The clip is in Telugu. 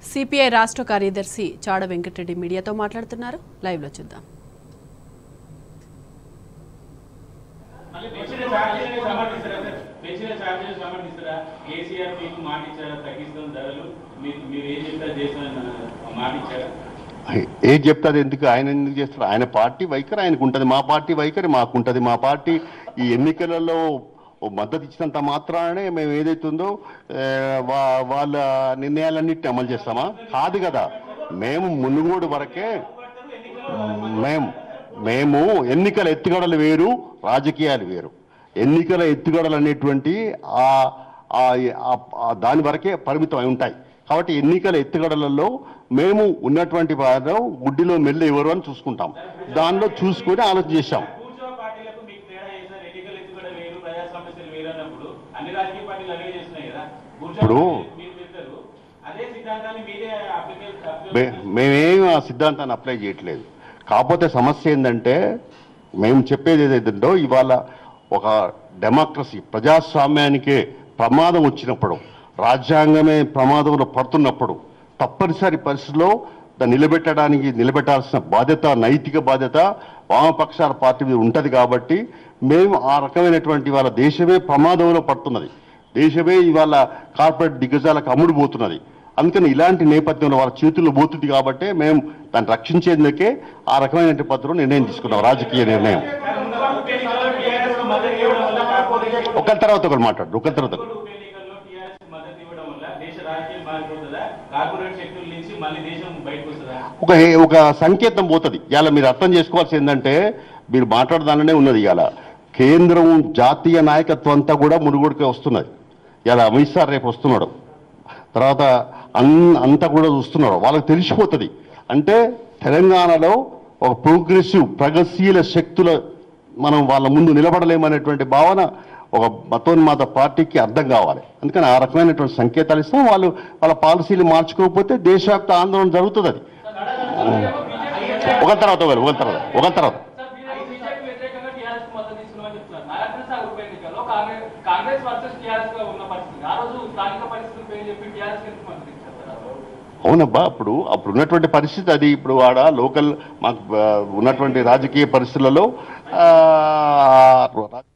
సిపిఐ రాష్ట్ర కార్యదర్శి చాడ వెంకటరెడ్డి మీడియాతో మాట్లాడుతున్నారు లైవ్లో చూద్దాం పెంచిన ఛార్జీలని సమర్థిస్తారా సార్ పెంచిన ఛార్జీలు సమర్థిస్తారా కేసీఆర్ మీకు మాట ఇచ్చారా తగ్గిస్తున్న ధరలు మీకు మీరు ఏం చెప్తారు చేసిన మాట ఇచ్చారా ఏం చెప్తాది ఎందుకు ఆయన ఎందుకు చేస్తారు ఆయన పార్టీ వైఖరి ఆయనకు ఉంటుంది మా పార్టీ వైఖరి మాకు ఉంటుంది మా పార్టీ ఈ ఎన్నికలలో ఓ మద్దతు ఇచ్చినంత మాత్రానే మేము ఏదైతుందో ఆ, వా- వాళ్ళ నిర్ణయాలన్నింటినీ అమలు చేస్తామా కాదు కదా మేము మునుగోడు వరకే మేము మేము ఎన్నికల ఎత్తుగడలు వేరు రాజకీయాలు వేరు ఎన్నికల ఎత్తుగడలు అనేటువంటి ఆ ఆ- ఆ- ఆ దాని వరకే పరిమితం అయి ఉంటాయి కాబట్టి ఎన్నికల ఎత్తుగడలలో మేము ఉన్నటువంటి వారు గుడ్డిలో మెల్లి ఎవరు అని చూసుకుంటాం దానిలో చూసుకొని ఆలోచన చేశాం కూర్చో పార్టీలకు మీకు తేడా చేశారు ఎన్నికలు ఎత్తుగడ వేరు ప్రజా సమస్యలు వేరు అన్నప్పుడు అన్ని రాజకీయ పార్టీలు అవే చేస్తున్నాయి కదా కూర్చో ఇప్పుడు- పార్టీలు మీరు చెప్తారు అదే సిద్ధాంతాన్ని మీరే అప్లికేషన్ మే- మేమేం ఆ సిద్ధాంతాన్ని అప్లై చేయట్లేదు కాకపోతే సమస్య ఏంటంటే మేము చెప్పేది ఏదైతుందో ఇవాళ ఒక డెమోక్రసీ ప్రజాస్వామ్యానికే ప్రమాదం వచ్చినప్పుడు రాజ్యాంగమే ప్రమాదంలో పడుతున్నప్పుడు తప్పనిసరి పరిస్థితిలో దాన్ని నిలబెట్టడానికి నిలబెట్టాల్సిన బాధ్యత నైతిక బాధ్యత వామపక్షాల పార్టీ మీద ఉంటుంది కాబట్టి మేము ఆ రకమైనటువంటి వాళ్ళ దేశమే ప్రమాదంలో పడుతున్నది దేశమే ఇవాళ కార్పొరేట్ దిగ్గజాలకు అమ్ముడు పోతున్నది అందుకని ఇలాంటి నేపథ్యంలో వాళ్ళ చేతుల్లో పోతుంది కాబట్టి మేము దాన్ని రక్షించేందుకే ఆ రకమైన పద్ధతిలో నిర్ణయం తీసుకున్నాం రాజకీయ నిర్ణయం టీఆర్ఎస్ మద్దతు ఇవ్వడం వల్ల కార్పొరేషన్ ఒకరి తర్వాత ఒకరు మాట్లాడు ఒకరి తర్వాత ఒకరు. ఉప ఎన్నికల్లో టీఆర్ఎస్ మద్దతు ఇవ్వడం వల్ల దేశ రాజకీయం మారిపోతుందా కార్పొరేట్ శక్తుల నుంచి మళ్ళీ దేశం బయటకు వస్తుందా ఒక ఒక సంకేతం పోతుంది ఇవాళ మీరు అర్థం చేసుకోవాల్సి ఏంటంటే మీరు మాట్లాడదాననే ఉన్నది ఇవాళ కేంద్రం జాతీయ నాయకత్వం అంతా కూడా మునుగోడికే వస్తున్నది ఇలా అమిత్ షా రేపు వస్తున్నాడు తర్వాత అన్ అంతా కూడా చూస్తున్నాడు వాళ్ళకి తెలిసిపోతుంది అంటే తెలంగాణలో ఒక ప్రోగ్రెసివ్ ప్రగతిశీల శక్తుల మనం వాళ్ళ ముందు నిలబడలేమనేటువంటి భావన ఒక మతోన్మాద పార్టీకి అర్థం కావాలి అందుకని ఆ రకమైనటువంటి సంకేతాలు ఇస్తాం వాళ్ళు వాళ్ళ పాలసీలు మార్చుకోకపోతే దేశవ్యాప్త ఆందోళన జరుగుతుంది అది ఒక తర్వాత ఒకరు ఒక తర్వాత ఒక తర్వాత సార్ మీరు బీజేపీ వ్యతిరేకంగా టీఆర్ఎస్ మద్దతు తీసుకున్నామని చెప్తున్నారు నారాయణ సాగర్ ఉప ఎన్నికల్లో కాంగ్రెస్ కాంగ్రెస్ వర్సెస్ టీఆర్ఎస్ గా ఉన్న పరిస్థితి ఆ రోజు స్థానిక పరిస్థితులు పేరు చెప్పి టీఆర్ఎస్ ఎందుకు మద్దతు ఇచ్చారు సార్ ఆ రోజు? అవునబ్బా అప్పుడు అప్పుడు ఉన్నటువంటి పరిస్థితి అది ఇప్పుడు ఆడ లోకల్ మాకు ఆ, ఉన్నటువంటి రాజకీయ పరిస్థితులలో ఆ,